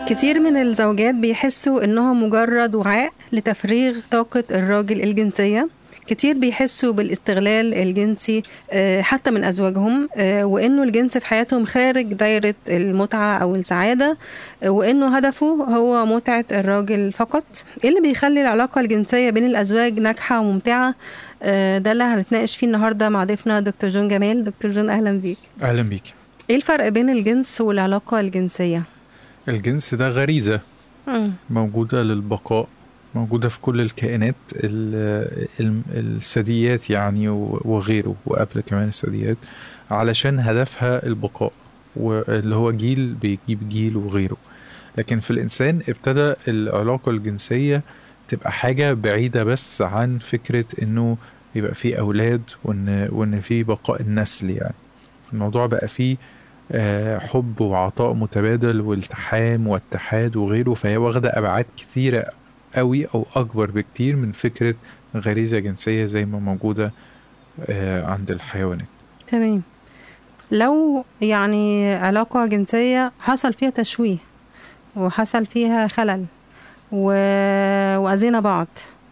كتير من الزوجات بيحسوا انهم مجرد وعاء لتفريغ طاقة الراجل الجنسية كتير بيحسوا بالاستغلال الجنسي آه، حتى من أزواجهم آه، وإنه الجنس في حياتهم خارج دايرة المتعة أو السعادة آه، وإنه هدفه هو متعة الراجل فقط إيه اللي بيخلي العلاقة الجنسية بين الأزواج ناجحة وممتعة ده اللي هنتناقش فيه النهاردة مع ضيفنا دكتور جون جمال دكتور جون أهلا بيك أهلا بيك إيه الفرق بين الجنس والعلاقة الجنسية؟ الجنس ده غريزة موجودة للبقاء موجودة في كل الكائنات الثدييات يعني وغيره وقبل كمان الثدييات علشان هدفها البقاء واللي هو جيل بيجيب جيل وغيره لكن في الإنسان ابتدى العلاقة الجنسية تبقى حاجة بعيدة بس عن فكرة إنه يبقى في أولاد وإن وإن في بقاء النسل يعني الموضوع بقى فيه آه، حب وعطاء متبادل والتحام واتحاد وغيره فهي واخدة أبعاد كثيرة قوي أو أكبر بكتير من فكرة غريزة جنسية زي ما موجودة آه، عند الحيوانات تمام لو يعني علاقة جنسية حصل فيها تشويه وحصل فيها خلل و... وأذينا بعض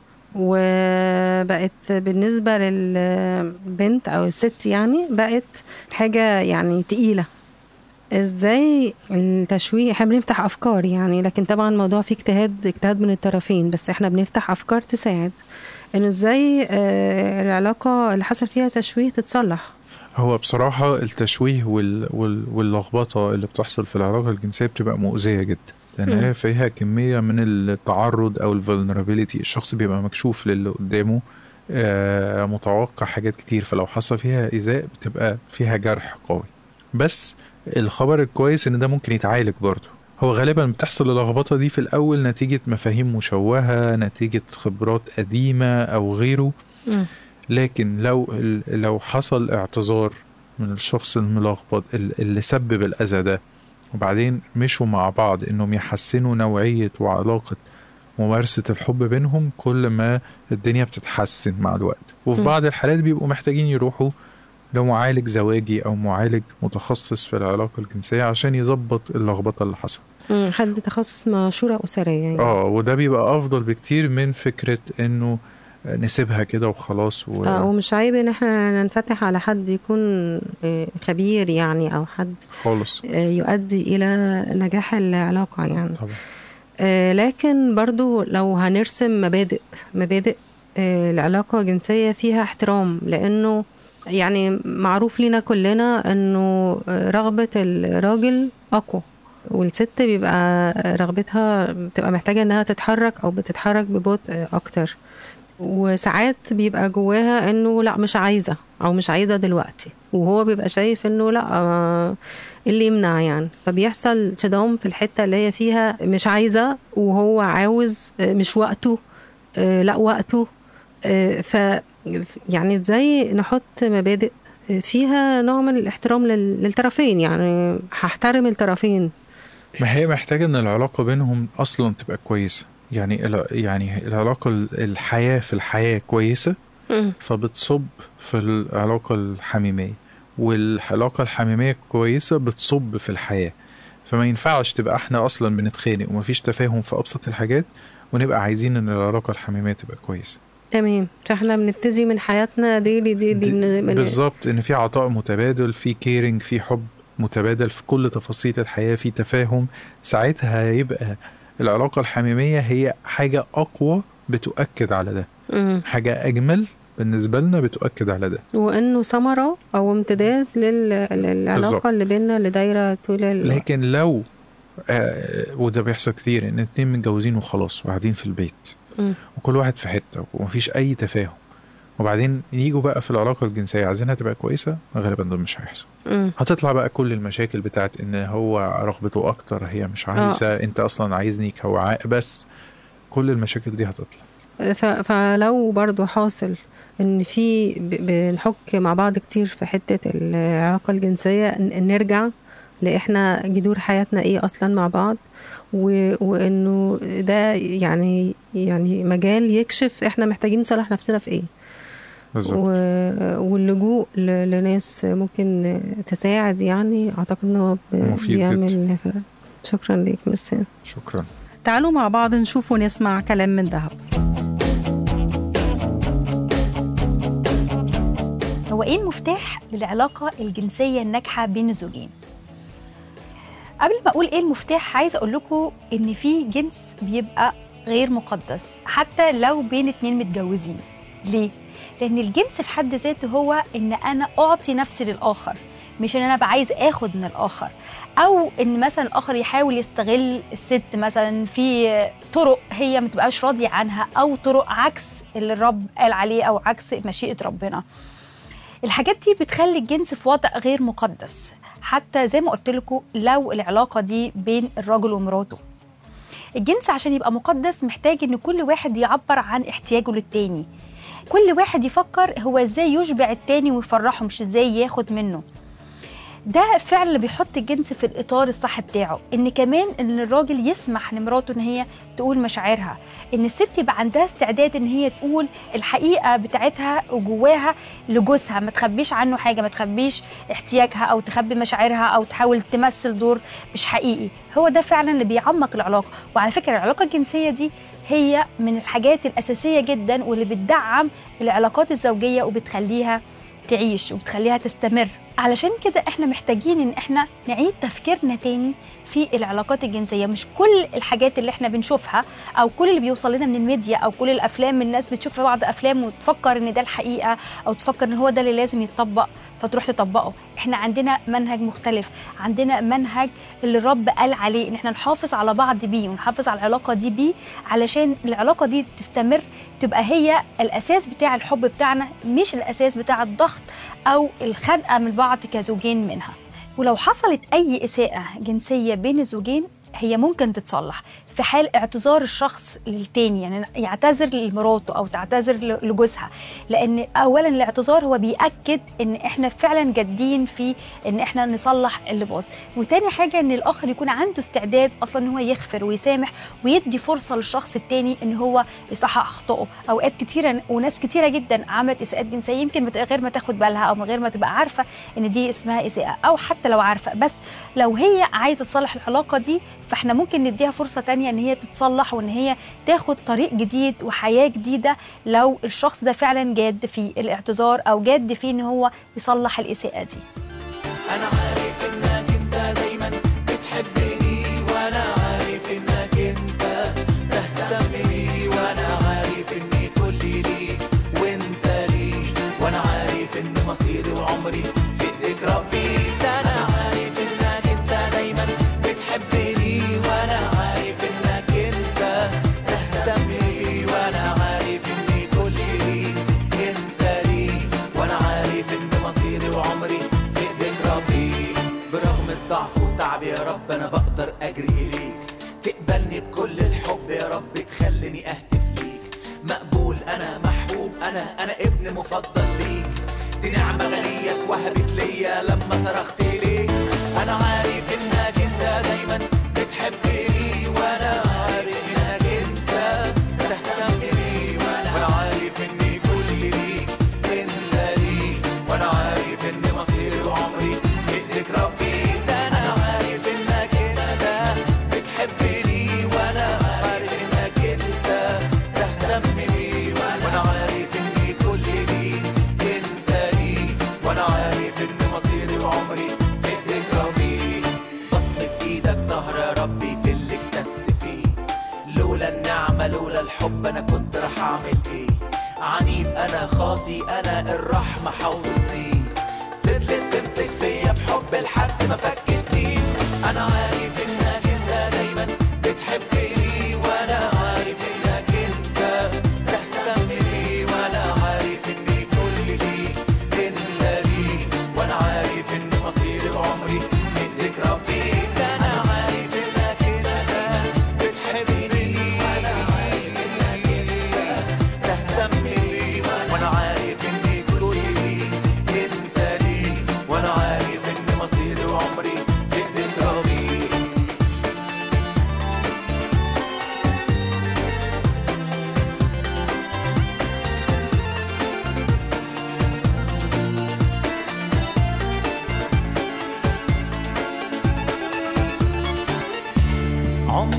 وبقت بالنسبة للبنت أو الست يعني بقت حاجة يعني تقيلة ازاي التشويه احنا بنفتح افكار يعني لكن طبعا الموضوع فيه اجتهاد اجتهاد من الطرفين بس احنا بنفتح افكار تساعد انه ازاي آه، العلاقه اللي حصل فيها تشويه تتصلح هو بصراحة التشويه وال... وال... واللخبطة اللي بتحصل في العلاقة الجنسية بتبقى مؤذية جدا لأن هي فيها كمية من التعرض أو الفولنربيليتي الشخص بيبقى مكشوف للي قدامه آه متوقع حاجات كتير فلو حصل فيها إيذاء بتبقى فيها جرح قوي بس الخبر الكويس ان ده ممكن يتعالج برضه هو غالبا بتحصل اللخبطه دي في الاول نتيجه مفاهيم مشوهه نتيجه خبرات قديمه او غيره لكن لو لو حصل اعتذار من الشخص الملخبط اللي سبب الاذى ده وبعدين مشوا مع بعض انهم يحسنوا نوعيه وعلاقه ممارسة الحب بينهم كل ما الدنيا بتتحسن مع الوقت وفي بعض الحالات بيبقوا محتاجين يروحوا لو معالج زواجي او معالج متخصص في العلاقه الجنسيه عشان يظبط اللخبطه اللي حصلت حد تخصص مشوره اسريه يعني اه وده بيبقى افضل بكتير من فكره انه نسيبها كده وخلاص و... اه ومش عيب ان احنا ننفتح على حد يكون آه، خبير يعني او حد خالص آه، يؤدي الى نجاح العلاقه يعني طبعا آه لكن برضو لو هنرسم مبادئ مبادئ آه العلاقه الجنسيه فيها احترام لانه يعني معروف لينا كلنا انه رغبة الراجل اقوى والست بيبقى رغبتها بتبقى محتاجة انها تتحرك او بتتحرك ببطء اكتر وساعات بيبقى جواها انه لا مش عايزة او مش عايزة دلوقتي وهو بيبقى شايف انه لا آه، اللي يمنع يعني فبيحصل صدام في الحتة اللي هي فيها مش عايزة وهو عاوز آه، مش وقته آه، لا وقته ف يعني ازاي نحط مبادئ فيها نوع من الاحترام للطرفين يعني هحترم الطرفين ما هي محتاجه ان العلاقه بينهم اصلا تبقى كويسه يعني يعني العلاقه الحياه في الحياه كويسه فبتصب في العلاقه الحميميه والعلاقه الحميميه كويسه بتصب في الحياه فما ينفعش تبقى احنا اصلا بنتخانق ومفيش تفاهم في ابسط الحاجات ونبقى عايزين ان العلاقه الحميميه تبقى كويسه تمام فاحنا بنبتدي من حياتنا ديلي ديلي دي من بالظبط ان في عطاء متبادل في كيرنج في حب متبادل في كل تفاصيل الحياه في تفاهم ساعتها هيبقى العلاقه الحميميه هي حاجه اقوى بتؤكد على ده مم. حاجه اجمل بالنسبه لنا بتؤكد على ده وانه ثمره او امتداد للعلاقه بالزبط. اللي بيننا اللي دايره طول ال... لكن لو آه وده بيحصل كتير ان اتنين متجوزين وخلاص وقاعدين في البيت وكل واحد في حته ومفيش اي تفاهم وبعدين يجوا بقى في العلاقه الجنسيه عايزينها تبقى كويسه غالبا ده مش هيحصل هتطلع بقى كل المشاكل بتاعت ان هو رغبته اكتر هي مش عايزه أوه. انت اصلا عايزني كوعاء بس كل المشاكل دي هتطلع فلو برضو حاصل ان في بنحك مع بعض كتير في حته العلاقه الجنسيه نرجع لاحنا جذور حياتنا ايه اصلا مع بعض و... وانه ده يعني يعني مجال يكشف احنا محتاجين نصلح نفسنا في ايه بالظبط و... واللجوء ل... لناس ممكن تساعد يعني اعتقد انه بيعمل شكرا ليك ميرسي شكرا تعالوا مع بعض نشوف ونسمع كلام من ذهب هو ايه المفتاح للعلاقه الجنسيه الناجحه بين الزوجين قبل ما اقول ايه المفتاح عايزه اقول لكم ان في جنس بيبقى غير مقدس حتى لو بين اتنين متجوزين ليه لان الجنس في حد ذاته هو ان انا اعطي نفسي للاخر مش ان انا بقى عايز اخد من الاخر او ان مثلا الاخر يحاول يستغل الست مثلا في طرق هي ما تبقاش راضيه عنها او طرق عكس اللي الرب قال عليه او عكس مشيئه ربنا الحاجات دي بتخلي الجنس في وضع غير مقدس حتى زي ما قلت لكم لو العلاقه دي بين الراجل ومراته الجنس عشان يبقى مقدس محتاج ان كل واحد يعبر عن احتياجه للتاني كل واحد يفكر هو ازاي يشبع التاني ويفرحه مش ازاي ياخد منه ده فعلا اللي بيحط الجنس في الاطار الصح بتاعه ان كمان ان الراجل يسمح لمراته ان هي تقول مشاعرها ان الست يبقى عندها استعداد ان هي تقول الحقيقه بتاعتها وجواها لجوزها ما تخبيش عنه حاجه ما تخبيش احتياجها او تخبي مشاعرها او تحاول تمثل دور مش حقيقي هو ده فعلا اللي بيعمق العلاقه وعلى فكره العلاقه الجنسيه دي هي من الحاجات الاساسيه جدا واللي بتدعم العلاقات الزوجيه وبتخليها تعيش وبتخليها تستمر علشان كده احنا محتاجين ان احنا نعيد تفكيرنا تاني في العلاقات الجنسيه مش كل الحاجات اللي احنا بنشوفها او كل اللي بيوصل لنا من الميديا او كل الافلام الناس بتشوف في بعض افلام وتفكر ان ده الحقيقه او تفكر ان هو ده اللي لازم يتطبق فتروح تطبقه احنا عندنا منهج مختلف عندنا منهج اللي الرب قال عليه ان احنا نحافظ على بعض بيه ونحافظ على العلاقه دي بيه علشان العلاقه دي تستمر تبقى هي الاساس بتاع الحب بتاعنا مش الاساس بتاع الضغط او الخنقه من بعض كزوجين منها ولو حصلت اي اساءه جنسيه بين الزوجين هي ممكن تتصلح في حال اعتذار الشخص للتاني يعني يعتذر لمراته او تعتذر لجوزها لان اولا الاعتذار هو بياكد ان احنا فعلا جادين في ان احنا نصلح اللي باظ وتاني حاجه ان الاخر يكون عنده استعداد اصلا ان هو يغفر ويسامح ويدي فرصه للشخص التاني ان هو يصحح اخطائه اوقات كتيره وناس كتيره جدا عملت اساءات جنسيه يمكن من غير ما تاخد بالها او من غير ما تبقى عارفه ان دي اسمها اساءه او حتى لو عارفه بس لو هي عايزه تصلح العلاقه دي فاحنا ممكن نديها فرصه تانية ان هي تتصلح وان هي تاخد طريق جديد وحياه جديده لو الشخص ده فعلا جاد في الاعتذار او جاد في ان هو يصلح الاساءه دي انا عارف انك انت دايما بتحبني وانا عارف انك انت تهتم بي وانا عارف اني كلي ليك وانت لي وانا عارف ان مصيري وعمري في ايديك ربي ده انا عارف انك انت دايما بتحبني وانا عارف انك انت تهتم بي وانا عارف اني كلي ليك انت لي وانا عارف ان مصيري وعمري في ايديك ربي برغم الضعف والتعب يا رب انا بقدر اجري اليك تقبلني بكل الحب يا رب تخليني اهتف ليك مقبول انا محبوب انا انا ابن مفضل ليك دي نعمة غنية اتوهبت ليا لما صرخت ليك انا عارف انك انت دايما بتحبني وانا عارف انك انت تهتم بي وانا عارف اني كل ليك انت لي وانا عارف ان مصيري وعمري في ايديك ربي ده انا عارف انك انت بتحبني وانا عارف انك انت تهتم بي وانا عارف اني كل ليك انت لي وانا عارف ان مصيري وعمري في ايديك ربي بصمة ايدك سهرة يا ربي في اللي اكتست فيه لولا النعمة لولا الحب انا كنت رح اعمل ايه عنيد انا خاطي انا الرحمة حوطني فضلت تمسك فيا بحب لحد ما فكتني انا عارف انك انت دايما بتحبني وانا عارف انك انت تهتم بي وانا عارف اني كل ليك انت لي وانا عارف ان مصيري وعمري في ايديك ربي ده انا عارف انك انت بتحبني وانا عارف انك انت تهتم بي وانا عارف اني كل ليك انت لي وانا عارف ان مصيري وعمري في ايديك ربي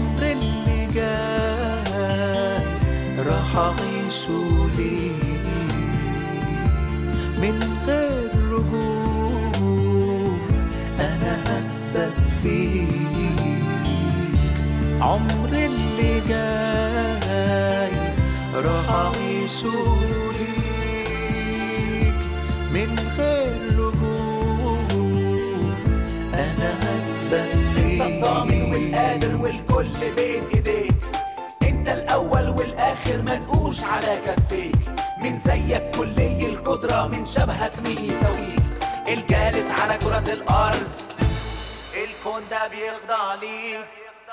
عمر اللي جاي راح أعيشه ليك من غير رجوع أنا هثبت فيك عمر اللي جاي راح أعيشه ليك من غير رجوع أنا هثبت فيك انت الضامن والقادر والكل بين ايديك انت الاول والاخر منقوش على كفيك من زيك كلي القدرة من شبهك مين يساويك الجالس على كرة الارض الكون ده بيخضع ليك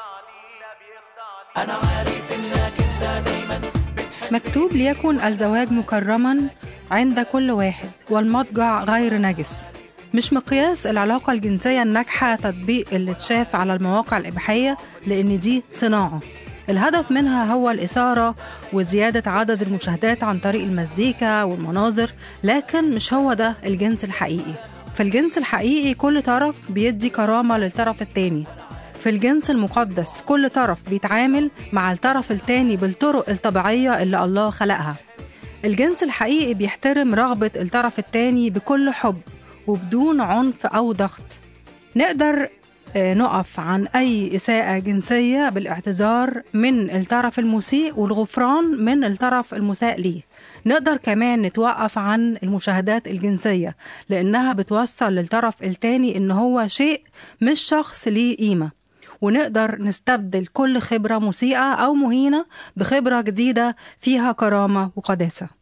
انا عارف انك انت دايما بتحب مكتوب ليكن الزواج مكرما عند كل واحد والمضجع غير نجس مش مقياس العلاقة الجنسية الناجحة تطبيق اللي اتشاف على المواقع الإباحية لأن دي صناعة الهدف منها هو الإثارة وزيادة عدد المشاهدات عن طريق المزيكا والمناظر لكن مش هو ده الجنس الحقيقي في الجنس الحقيقي كل طرف بيدي كرامة للطرف التاني في الجنس المقدس كل طرف بيتعامل مع الطرف التاني بالطرق الطبيعية اللي الله خلقها الجنس الحقيقي بيحترم رغبة الطرف التاني بكل حب وبدون عنف أو ضغط نقدر آه، نقف عن أي إساءة جنسية بالاعتذار من الطرف المسيء والغفران من الطرف المساء ليه نقدر كمان نتوقف عن المشاهدات الجنسية لأنها بتوصل للطرف التاني إن هو شيء مش شخص ليه قيمة ونقدر نستبدل كل خبرة مسيئة أو مهينة بخبرة جديدة فيها كرامة وقداسة